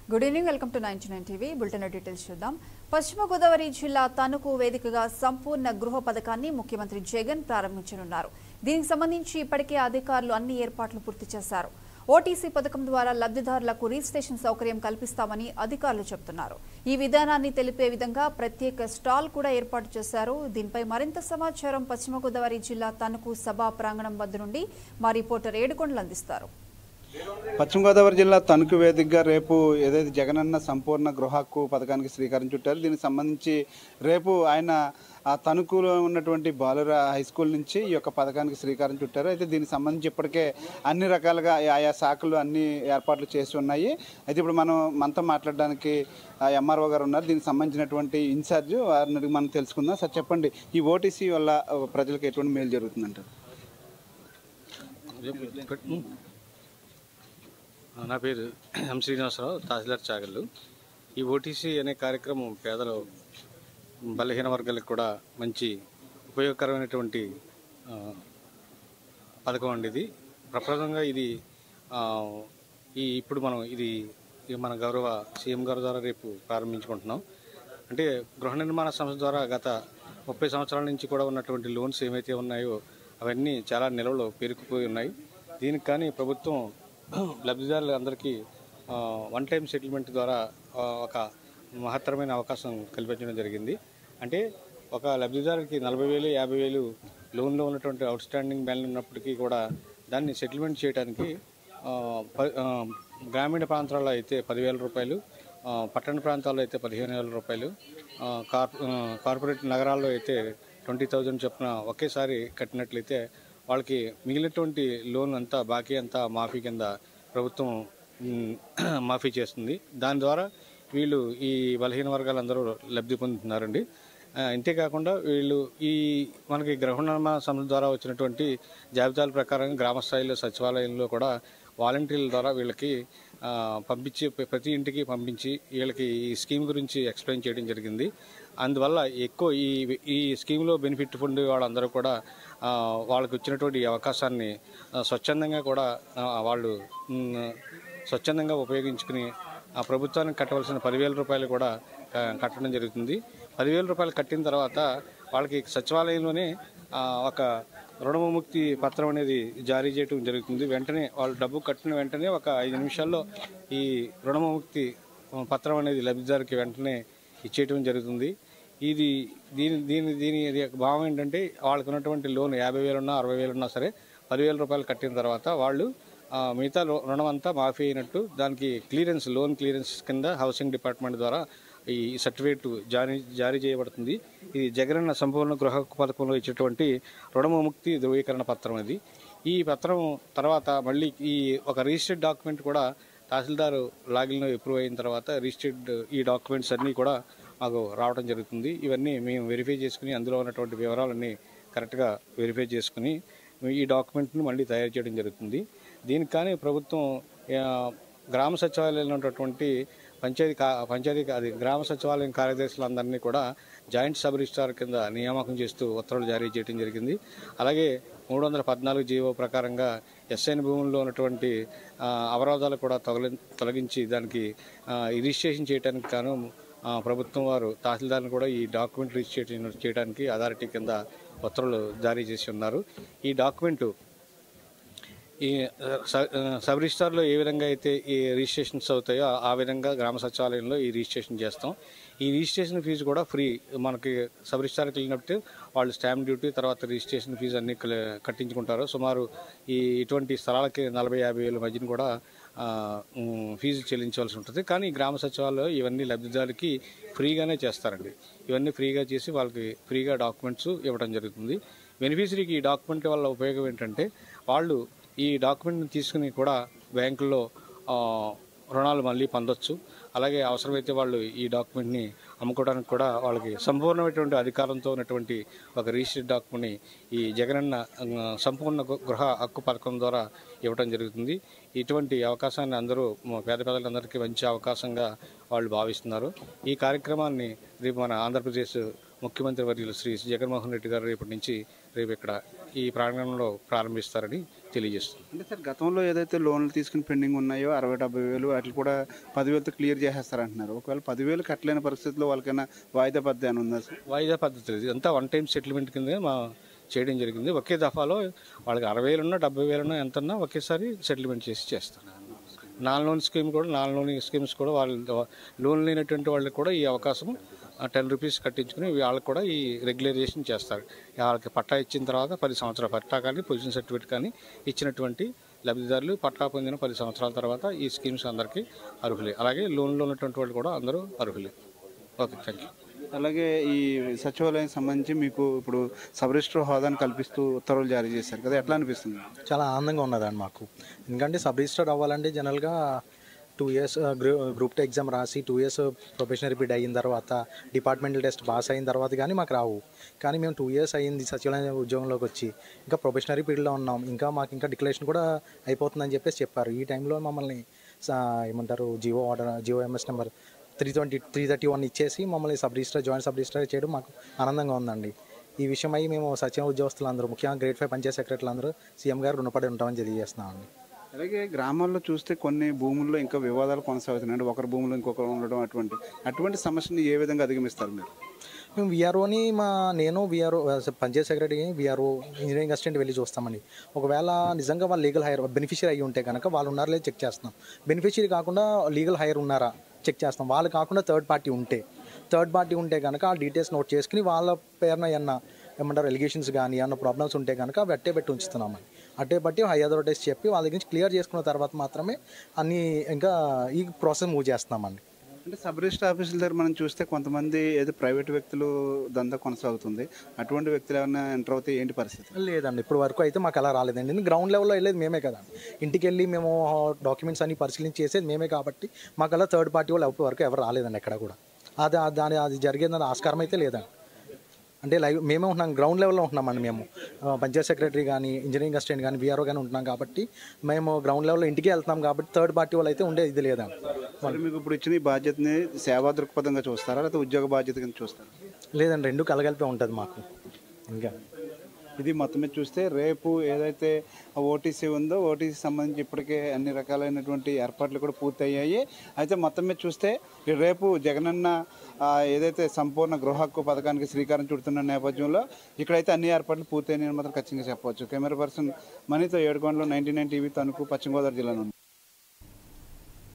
good evening welcome to ninety nine TV bulletin details చూద్దాం పశ్చిమ గోదావరి జిల్లా తణుకు వేదికగా సంపూర్ణ గృహ పథకాన్ని ముఖ్యమంత్రి జగన్ ప్రారంభించనున్నారు దీనికి సంబంధించి ఇప్పటికే అధికారులు అన్ని ఏర్పాట్లు పూర్తి చేశారు ఓటీసీ పథకం ద్వారా లబ్ధిదారులకు రిజిస్ట్రేషన్ సౌకర్యం కల్పిస్తామని అధికారులు చెబుతున్నారు ఈ విధానాన్ని తెలిపే విధంగా ప్రత్యేక స్టాల్ కూడా ఏర్పాటు చేశారు దీనిపై మరింత సమాచారం పశ్చిమ గోదావరి జిల్లా తణుకు సభా ప్రాంగణం వద్ద నుండి మా రిపోర్టర్ ఏడుకొండలు అందిస్తారు పశ్చిమ గోదావరి జిల్లా తణుకు వేదికగా రేపు ఏదైతే జగనన్న సంపూర్ణ గృహ హక్కు పథకానికి శ్రీకారం చుట్టారు దీనికి సంబంధించి రేపు ఆయన ఆ తణుకులో ఉన్నటువంటి బాలుర హై స్కూల్ నుంచి ఈ యొక్క పథకానికి శ్రీకారం చుట్టారు అయితే దీనికి సంబంధించి ఇప్పటికే అన్ని రకాలుగా ఆయా శాఖలు అన్ని ఏర్పాట్లు చేసి ఉన్నాయి అయితే ఇప్పుడు మనం మనతో మాట్లాడడానికి ఎంఆర్ఓ గారు ఉన్నారు దీనికి సంబంధించినటువంటి ఇన్ఛార్జ్ వారిని అడిగి మనం తెలుసుకుందాం సార్ చెప్పండి ఈ ఓటీసీ వల్ల ప్రజలకు ఎటువంటి మేలు జరుగుతుందంటారు నా పేరు ఎం శ్రీనివాసరావు తహసీల్దార్ చాగళ్ళు ఈ ఓటీసీ అనే కార్యక్రమం పేదలు బలహీన వర్గాలకు కూడా మంచి ఉపయోగకరమైనటువంటి ఆ, పథకం అండి ఇది ప్రప్రదంగా ఇది ఆ, ఈ ఇప్పుడు మనం ఇది ఇది మన గౌరవ సీఎం గారి ద్వారా రేపు ప్రారంభించుకుంటున్నాం అంటే గృహ నిర్మాణ సంస్థ ద్వారా గత ముప్పై సంవత్సరాల నుంచి కూడా ఉన్నటువంటి లోన్స్ ఏమైతే ఉన్నాయో అవన్నీ చాలా నిల్వలు పేరుకుపోయి ఉన్నాయి దీనికి కానీ ప్రభుత్వం లబ్ధిదారులందరికీ వన్ టైం సెటిల్మెంట్ ద్వారా ఆ, ఒక మహత్తరమైన అవకాశం కల్పించడం జరిగింది అంటే ఒక లబ్ధిదారుడికి నలభై వేలు యాభై వేలు లోన్లో ఉన్నటువంటి అవుట్ స్టాండింగ్ బ్యాలెన్స్ ఉన్నప్పటికీ కూడా దాన్ని సెటిల్మెంట్ చేయడానికి ఆ, ప- ఆ, గ్రామీణ ప్రాంతాల్లో అయితే పదివేల రూపాయలు ఆ, పట్టణ ప్రాంతాల్లో అయితే పదిహేను వేల రూపాయలు ఆ, కార్ప ఆ, కార్పొరేట్ నగరాల్లో అయితే ట్వంటీ థౌజండ్ చొప్పున ఒకేసారి కట్టినట్లయితే వాళ్ళకి మిగిలినటువంటి లోన్ అంతా బాకీ అంతా మాఫీ కింద ప్రభుత్వం మ్, మాఫీ చేస్తుంది దాని ద్వారా వీళ్ళు ఈ బలహీన వర్గాలందరూ లబ్ధి పొందుతున్నారండి ఆ, అంతేకాకుండా వీళ్ళు ఈ మనకి గృహ నిర్మాణ సంస్థ ద్వారా వచ్చినటువంటి జాబితాల ప్రకారం గ్రామ స్థాయిలో సచివాలయంలో కూడా వాలంటీర్ల ద్వారా వీళ్ళకి ఆ, పంపించి ప్రతి ఇంటికి పంపించి వీళ్ళకి ఈ స్కీమ్ గురించి ఎక్స్ప్లెయిన్ చేయడం జరిగింది అందువల్ల ఎక్కువ ఈ ఈ స్కీమ్లో బెనిఫిట్ పొందే వాళ్ళందరూ కూడా ఆ, వాళ్ళకి వచ్చినటువంటి ఈ అవకాశాన్ని ఆ, స్వచ్ఛందంగా కూడా ఆ, వాళ్ళు మ్, స్వచ్ఛందంగా ఉపయోగించుకుని ఆ ప్రభుత్వానికి కట్టవలసిన పదివేల రూపాయలు కూడా ఆ, కట్టడం జరుగుతుంది పదివేల రూపాయలు కట్టిన తర్వాత వాళ్ళకి సచివాలయంలోనే ఆ, ఒక రుణముక్తి పత్రం అనేది జారీ చేయడం జరుగుతుంది వెంటనే వాళ్ళు డబ్బు కట్టిన వెంటనే ఒక ఐదు నిమిషాల్లో ఈ రుణముక్తి పత్రం అనేది లబ్ధిదారుకి వెంటనే ఇచ్చేయటం జరుగుతుంది ఇది దీని దీని దీని ఇది యొక్క భావం ఏంటంటే వాళ్ళకు ఉన్నటువంటి లోన్ యాభై వేలు ఉన్నా అరవై వేలు ఉన్నా సరే పదివేల రూపాయలు కట్టిన తర్వాత వాళ్ళు ఆ, మిగతా రు- రుణం అంతా మాఫీ అయినట్టు దానికి క్లియరెన్స్ లోన్ క్లియరెన్స్ కింద హౌసింగ్ డిపార్ట్మెంట్ ద్వారా ఈ సర్టిఫికేట్ జారీ జారీ చేయబడుతుంది ఇది జగనన్న సంపూర్ణ గృహ హక్కు పథకంలో ఇచ్చేటువంటి రుణముక్తి ధృవీకరణ పత్రం ఇది ఈ పత్రం తర్వాత మళ్ళీ ఈ ఒక రిజిస్టర్డ్ డాక్యుమెంట్ కూడా తహసీల్దార్ లాగిన్లో అప్రూవ్ అయిన తర్వాత రిజిస్టర్డ్ ఈ డాక్యుమెంట్స్ అన్నీ కూడా మాకు రావడం జరుగుతుంది ఇవన్నీ మేము వెరిఫై చేసుకుని అందులో ఉన్నటువంటి వివరాలన్నీ కరెక్ట్గా వెరిఫై చేసుకుని ఈ డాక్యుమెంట్ని మళ్ళీ తయారు చేయడం జరుగుతుంది దీనికి కానీ ప్రభుత్వం ఆ, గ్రామ సచివాలయంలో ఉన్నటువంటి పంచాయతీ కా పంచాయతీ అది గ్రామ సచివాలయం కార్యదర్శులందరినీ కూడా జాయింట్ సబ్ రిజిస్ట్రార్ కింద నియామకం చేస్తూ ఉత్తర్వులు జారీ చేయడం జరిగింది అలాగే మూడు వందల పద్నాలుగు జీవో ప్రకారంగా ఎస్ఐన్ భూముల్లో ఉన్నటువంటి ఆ, అవరోధాలు కూడా తొలగి తొలగించి దానికి ఆ, రిజిస్ట్రేషన్ చేయడానికి గాను ఆ, ప్రభుత్వం వారు తహసీల్దార్ని కూడా ఈ డాక్యుమెంట్ రిజిస్ట్రేషన్ చేయడానికి అథారిటీ కింద ఉత్తర్వులు జారీ చేసి ఉన్నారు ఈ డాక్యుమెంటు ఈ ఆ, స- ఆ, సబ్ రిజిస్టార్లో ఏ విధంగా అయితే ఈ రిజిస్ట్రేషన్స్ అవుతాయో ఆ- ఆ విధంగా గ్రామ సచివాలయంలో ఈ రిజిస్ట్రేషన్ చేస్తాం ఈ రిజిస్ట్రేషన్ ఫీజు కూడా ఫ్రీ మనకి సబ్ రిజిస్టార్కి వెళ్ళినప్పుడు వాళ్ళు స్టాంప్ డ్యూటీ తర్వాత రిజిస్ట్రేషన్ ఫీజు అన్ని కల- కట్టించుకుంటారు సుమారు ఈ ఇటువంటి స్థలాలకి నలభై యాభై వేల మధ్యన కూడా ఆ, ఉమ్, ఫీజు చెల్లించవలసి ఉంటుంది కానీ ఈ గ్రామ సచివాలయం ఇవన్నీ లబ్ధిదారులకి ఫ్రీగానే చేస్తారండి ఇవన్నీ ఫ్రీగా చేసి వాళ్ళకి ఫ్రీగా డాక్యుమెంట్స్ ఇవ్వడం జరుగుతుంది బెనిఫిషరీకి ఈ డాక్యుమెంట్ వల్ల ఉపయోగం ఏంటంటే వాళ్ళు ఈ డాక్యుమెంట్ని తీసుకుని కూడా బ్యాంకుల్లో ఆ, రుణాలు మళ్ళీ పొందొచ్చు అలాగే అవసరమైతే వాళ్ళు ఈ డాక్యుమెంట్ని అమ్ముకోవడానికి కూడా వాళ్ళకి సంపూర్ణమైనటువంటి అధికారంతో ఉన్నటువంటి ఒక రిజిస్టర్డ్ డాక్యుమెంట్ని ఈ జగనన్న ఆ, సంపూర్ణ గు- గృహ హక్కు పథకం ద్వారా ఇవ్వడం జరుగుతుంది ఇటువంటి అవకాశాన్ని అందరూ మ- పేద ప్రజలందరికీ మంచి అవకాశంగా వాళ్ళు భావిస్తున్నారు ఈ కార్యక్రమాన్ని రేపు మన ఆంధ్రప్రదేశ్ ముఖ్యమంత్రి వర్యులు శ్రీ జగన్మోహన్ రెడ్డి గారు రేపటి నుంచి రేపు ఇక్కడ ఈ ప్రాంగణంలో ప్రారంభిస్తారని తెలియజేస్తుంది అంటే సార్ గతంలో ఏదైతే లోన్లు తీసుకుని పెండింగ్ ఉన్నాయో అరవై డెబ్బై వేలు వాటిని కూడా పదివేలతో క్లియర్ చేసేస్తారంటున్నారు ఒకవేళ పదివేలు కట్టలేని పరిస్థితిలో వాళ్ళకైనా వాయిదా పద్ధతి అని ఉందా సార్ వాయిదా పద్ధతి ఇది అంతా వన్ టైం సెటిల్మెంట్ కింద మా చేయడం జరిగింది ఒకే దఫాలో వాళ్ళకి అరవై వేలున్నా డెబ్బై వేలున్నా ఎంతన్నా ఒకేసారి సెటిల్మెంట్ చేసి చేస్తాను నాన్ లోన్ స్కీమ్ కూడా నాన్ లోన్ స్కీమ్స్ కూడా వాళ్ళు లోన్ లేనటువంటి వాళ్ళకి కూడా ఈ అవకాశం టెన్ రూపీస్ కట్టించుకుని వాళ్ళకి కూడా ఈ రెగ్యులరైజేషన్ చేస్తారు వాళ్ళకి పట్టా ఇచ్చిన తర్వాత పది సంవత్సరాల పట్టా కానీ పొజిషన్ సర్టిఫికేట్ కానీ ఇచ్చినటువంటి లబ్ధిదారులు పట్టా పొందిన పది సంవత్సరాల తర్వాత ఈ స్కీమ్స్ అందరికీ అర్హులే అలాగే లోన్లో ఉన్నటువంటి వాళ్ళు కూడా అందరూ అర్హులే ఓకే థ్యాంక్ యూ అలాగే ఈ సచివాలయం సంబంధించి మీకు ఇప్పుడు సబ్ రిజిస్టర్ హోదాను కల్పిస్తూ ఉత్తర్వులు జారీ చేశారు కదా ఎట్లా అనిపిస్తుంది చాలా ఆనందంగా ఉన్నదండి మాకు ఎందుకంటే సబ్ రిజిస్టర్ అవ్వాలంటే జనరల్గా two years group two exam రాసి టూ ఇయర్స్ ప్రొఫెషనల్ రిపీట్ అయిన తర్వాత డిపార్ట్మెంటల్ టెస్ట్ పాస్ అయిన తర్వాత కానీ మాకు రావు కానీ మేము టూ ఇయర్స్ అయ్యింది సచివాలయ ఉద్యోగంలోకి వచ్చి ఇంకా ప్రొఫెషనరీ పీరియడ్లో ఉన్నాం ఇంకా మాకు ఇంకా డిక్లరేషన్ కూడా అయిపోతుందని చెప్పేసి చెప్పారు ఈ టైంలో మమ్మల్ని సా- ఏమంటారు GO order GO MS number three twenty three thirty one ఇచ్చేసి మమ్మల్ని sub register joint sub register చేయడం మాకు ఆనందంగా ఉందండి ఈ విషయమై మేము సచివ ఉద్యోగస్తులు అందరూ ముఖ్యంగా గ్రేడ్ ఫైవ్ పంచాయత్ సెక్రటరీలు అందరూ సీఎం గారు రుణపడి ఉంటామని తెలియజేస్తున్నామండి అలాగే గ్రామాల్లో చూస్తే కొన్ని భూముల్లో ఇంకా వివాదాలు కొనసాగుతున్నాయి అంటే ఒకరి భూములు ఇంకొకరు ఉండడం అటువంటి అటువంటి సమస్యని ఏ విధంగా అధిగమిస్తారు మీరు మేము విఆర్ఓని మా నేను VRO panchayat secretary VRO engineering assistant వెళ్ళి చూస్తామండి ఒకవేళ నిజంగా వాళ్ళు లీగల్ హైర్ బెనిఫిషియరీ అయ్యి ఉంటే కనుక వాళ్ళు ఉన్నారో లేదు చెక్ చేస్తాం బెనిఫిషియరీ కాకుండా లీగల్ హైర్ ఉన్నారా చెక్ చేస్తాం వాళ్ళు కాకుండా థర్డ్ పార్టీ ఉంటే థర్డ్ పార్టీ ఉంటే కనుక ఆ డీటెయిల్స్ నోట్ చేసుకుని వాళ్ళ పేరున ఏమన్నా ఏమంటారు ఎలిగేషన్స్ కానీ ఏమన్నా ప్రాబ్లమ్స్ ఉంటే కనుక అవి అట్టే పెట్టి ఉంచుతున్నామని అట్టే బట్టి హై అథారిటీస్ చెప్పి వాళ్ళ దగ్గర నుంచి క్లియర్ చేసుకున్న తర్వాత మాత్రమే అన్ని ఇంకా ఈ ప్రాసెస్ మూవ్ చేస్తున్నామండి అంటే సబ్ రిజిస్టర్ ఆఫీసుల దగ్గర మనం చూస్తే కొంతమంది ఏదో ప్రైవేట్ వ్యక్తులు దందా కొనసాగుతుంది అటువంటి వ్యక్తులు ఏమైనా ఎంటర్ అవుతే ఏంటి పరిస్థితి లేదండి ఇప్పుడు వరకు అయితే మాకు అలా రాలేదండి ఎందుకంటే గ్రౌండ్ లెవెల్లో వెళ్ళేది మేమే కదా ఇంటికి వెళ్ళి మేము డాక్యుమెంట్స్ అన్ని పరిశీలించి చేసేది మేమే కాబట్టి మాకు అలా థర్డ్ పార్టీ వాళ్ళు అప్పటి వరకు ఎవరు రాలేదండి ఎక్కడ కూడా అది ఆ- దాని అది జరిగేదని ఆస్కారం అయితే లేదండి అంటే లైవ్ మేమే ఉంటున్నాం గ్రౌండ్ లెవెల్లో ఉంటున్నామండి మేము ఆ, పంచాయత్ సెక్రటరీ కానీ ఇంజనీరింగ్ అసిస్టెంట్ కానీ బీఆర్ఓ కానీ ఉంటున్నాం కాబట్టి మేము గ్రౌండ్ లెవెల్లో ఇంటికి వెళ్తున్నాం కాబట్టి థర్డ్ పార్టీ వాళ్ళు అయితే ఉండే ఇది లేదండి మరి మీకు ఇప్పుడు ఇచ్చిన ఈ బాధ్యతని సేవా దృక్పథంగా చూస్తారా లేకపోతే ఉద్యోగ బాధ్యత కింద చూస్తారా లేదండి రెండు కలగలిపే ఉంటుంది మాకు ఇంకా ఇది మొత్తం మీద చూస్తే రేపు ఏదైతే ఓటీసీ ఉందో ఓటీసీ సంబంధించి ఇప్పటికే అన్ని రకాలైనటువంటి ఏర్పాట్లు కూడా పూర్తయ్యాయి అయితే మొత్తం మీద చూస్తే ఈ రేపు జగనన్న ఆ, ఏదైతే సంపూర్ణ గృహ హక్కు పథకానికి శ్రీకారం చుడుతున్న నేపథ్యంలో ఇక్కడైతే అన్ని ఏర్పాట్లు పూర్తయినాయని మాత్రం ఖచ్చితంగా చెప్పవచ్చు కెమెరా పర్సన్ మనీతో ఏడుకొండలో ninety nine TV Tanuku Paschima Godavari జిల్లా నుండి